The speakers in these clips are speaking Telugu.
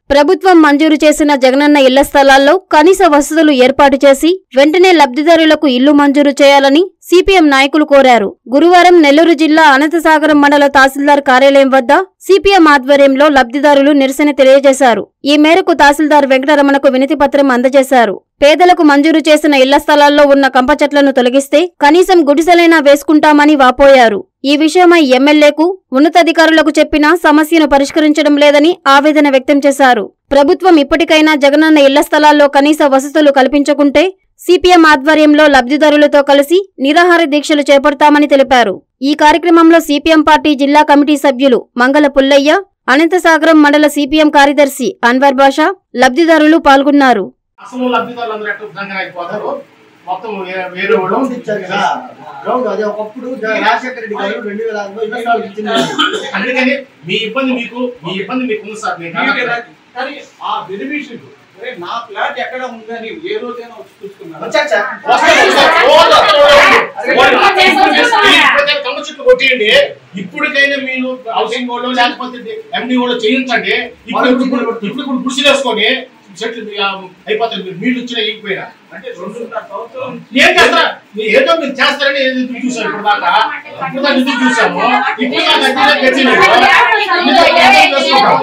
ప్రభుత్వం మంజూరు చేసిన జగనన్న ఇళ్ల స్థలాల్లో కనీస వసతులు ఏర్పాటు చేసి వెంటనే లబ్ధిదారులకు ఇల్లు మంజూరు చేయాలని సిపిఎం నాయకులు కోరారు గురువారం నెల్లూరు జిల్లా అనంతసాగరం మండల తహసీల్దార్ కార్యాలయం వద్ద సిపిఎం ఆధ్వర్యంలో లబ్ధిదారులు నిరసన తెలియజేశారు ఈ మేరకు తహసీల్దార్ వెంకటరమణకు వినతి పత్రం అందజేశారు పేదలకు మంజూరు చేసిన ఇళ్ల స్థలాల్లో ఉన్న కంప చెట్లను తొలగిస్తే కనీసం గుడిసెలైనా వేసుకుంటామని వాపోయారు ఈ విషయమై ఎమ్మెల్యేకు ఉన్నతాధికారులకు చెప్పినా సమస్యను పరిష్కరించడం లేదని ఆవేదన వ్యక్తం చేశారు ప్రభుత్వం ఇప్పటికైనా జగనన్న ఇళ్ల స్థలాల్లో కనీస వసతులు కల్పించకుంటే సిపిఎం ఆధ్వర్యంలో లబ్ధిదారులతో కలిసి నిరాహార దీక్షలు చేపడతామని తెలిపారు ఈ కార్యక్రమంలో సిపిఎం పార్టీ జిల్లా కమిటీ సభ్యులు మంగళ పుల్లయ్య అనంతసాగరం మండల సిపిఎం కార్యదర్శి అన్వర్ బాషా లబ్ధిదారులు పాల్గొన్నారు అసలు లబ్ధిదారులందరూ ఎట్లా విధంగా అయిపోతారు మొత్తం వే- వేరే వాళ్ళు గ్రౌండ్ ఇచ్చారు కదా గ్రౌండ్ అదే ఒకప్పుడు జ- రాజశేఖర రెడ్డి గారు రెండు వేల ఆరులో ఇరవై నాలుగు ఇచ్చింది అందుకని మీ ఇబ్బంది మీకు మీ ఇబ్బంది మీకు ఉంది సార్ మీకు మీకు ఎలా- కానీ ఆ బెనిఫిషియల్ నా ఫ్లాట్ ఎక్కడ ఉందని ఏ రోజైనా వచ్చి చూసుకున్నాను వచ్చారు సార్ వస్తారు సార్. వాళ్ళు వస్తారు. వాళ్ళు ఇప్పటికైనా కమ్మ చెట్లు కొట్టేయండి ఇప్పటికైనా మీరు హౌసింగ్ వాళ్ళు లేకపోతే ఎండి వాళ్ళు చేయించండి ఇప్పుడు ఇప్పుడు ఇప్పుడు ఇప్పుడు గుడిసెలు వేసుకొని చెట్లు ఆ, అయిపోతాయి మీరు నీళ్ళు వచ్చినా ఇగిపోయినా అంటే రెండున్నర సంవత్సరం ఏం చేస్తారా మీరు ఏదో మీరు చేస్తారని ఏదో ఎదురు చూసారు ఇప్పుడు దాకా ఇప్పుడు దాకా ఎదురు చూసాము ఇప్పుడు దాకా అగ్గిలో పెట్టినారు. ఇంకా ఏదో చేసుకుంటాం.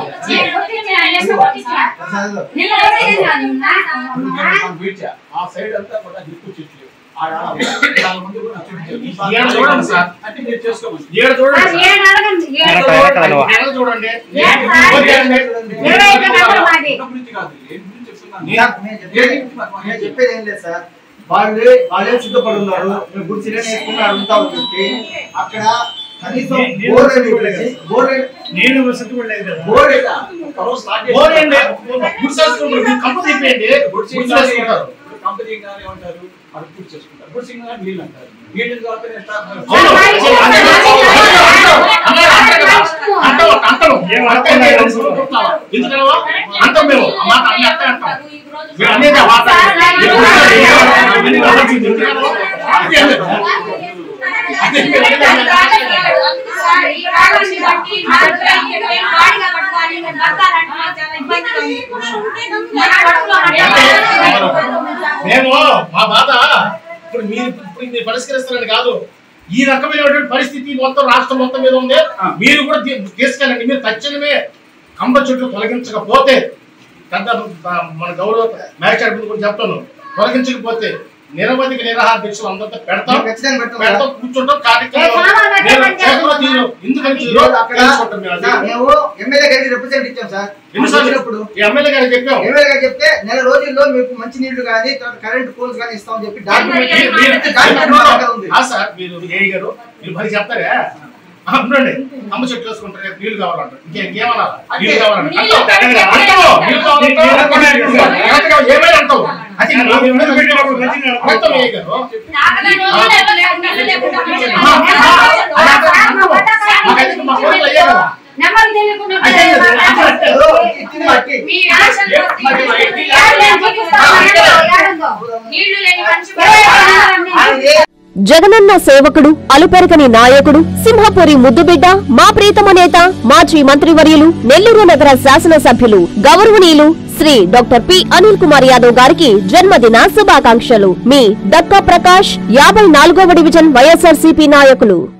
ప్రసాద్ బీచ్ ఆ సైడ్ అంతా కూడా దిక్కు చెట్లు ఆడ చాలా మంది కూడా చూపించారు. ఈ భాగం ఏడ చూడండి సార్. అంటే మీరు చేసుకోవచ్చు ఏడ చూడండి సార్. ఏడ చూడండి ఓకేనండి. ఉన్న గురించి కాదు ఏం గురించి చెప్తున్నాను సార్, నేను చెప్పేది నేను చెప్పేది ఏం లేదు సార్ వాళ్ళు వాళ్ళే సిద్ధపడి ఉన్నారు మేము గుడి సిలిండర్ వేసుకున్నారు అంతా చెప్పి అక్కడ కనీసం బోర్ వేసి బోర్ నేను సిద్ధపడలేదు కదా బోర్ లేదా? కరోనా స్టార్ట్ చేసిన ఓరేండి గుడిసేసుకుంటారు మీరు కంప తిప్పేయండి గుడిసింగ్ గుడిసేసుకుంటారు ఇప్పుడు కంపెనీ కానీ ఏమంటారు అది పూర్తి చేసుకుంటారు గుడిసింగ్ కానీ నీళ్ళు అంటారు నీళ్ళు కాబట్టి స్టార్ట్ అవును. అంటాం అంటాం ఏం అంటాం ఎందుకనవా అంటాం మేము ఆ మాట అన్ని అట్టే అంటాం మీరు అనేది ఆ మాట మీరు అన్ని ఆలోచించి ఎందుకనవా? అది అనేది. అది మీరు అనేది మేము మా బాధ ఇప్పుడు మీరు ఇప్పుడు మీరు పరిష్కరిస్తారని కాదు ఈ రకమైనటువంటి పరిస్థితి మొత్తం రాష్ట్రం మొత్తం మీద ఉంది మీరు కూడా తీ- తీసుకెళ్ళండి మీరు తక్షణమే కంబ చుట్టూ తొలగించకపోతే పెద్ద మన గౌరవ మేచారి ముందు కూడా చెప్తాను తొలగించకపోతే నిరవధిక నిరాహార దీక్షలు అందరితో పెడతాం ఖచ్చితంగా పెడతాం పెడతాం కూర్చుంటాం కార్యక్రమం నేను చేతుల్లో తీరు ఎందుకని ఈ తీరు రోజు అక్కడ తెలుసుకుంటాం మేము అది. సార్, మేము ఎమ్మెల్యే గారికి రిప్రజెంట్ ఇచ్చాం సార్ ఎన్నిసార్లు వచ్చినప్పుడు ఈ ఎమ్మెల్యే గారికి చెప్పాం ఎమ్మెల్యే గారు చెప్తే నెల రోజుల్లో మీకు మంచి నీళ్లు కానీ తర్వాత కరెంట్ పోల్స్ కానీ ఇస్తామని చెప్పి డాక్యుమెంట్ మీరు- మీరు- డాక్యుమెంట్ అక్కడ ఉంది ఆ సార్ మీరు ఏఈ గారు మీరు మరి చెప్తారే ఆ, ఉండండి అమ్మ చెట్టు వేసుకుంటారు రేపు నీళ్ళు కావాలంటారు ఇంకే ఇంకేమన్నా నీళ్ళు కావాలంటారు నీళ్ళు అంటావు. అంటావు. నీళ్ళు కావాలంటావు. కరెక్ట్గా ఏమైనా అంటావు అది నేను ఎందుకు పెట్టినప్పుడు మంచిగా అంటావు ఏఈ గారు మాకైతే మా కోరికలు అయ్యే కదా ఏదో ఇచ్చింది మట్టి నీళ్లు లేని మనిషి ఆయన ఏ జగనన్న సేవకుడు అలుపెరకని నాయకుడు సింహపురి ముద్దుబిడ్డ మా ప్రీతమ నేత మాజీ మంత్రివర్యులు నెల్లూరు నగర శాసనసభ్యులు గౌరవనీయులు శ్రీ డాక్టర్ పి అనిల్ కుమార్ యాదవ్ గారికి జన్మదిన శుభాకాంక్షలు మీ దక్కా ప్రకాష్ యాభై నాలుగవ డివిజన్ వైఎస్ఆర్సీపీ నాయకులు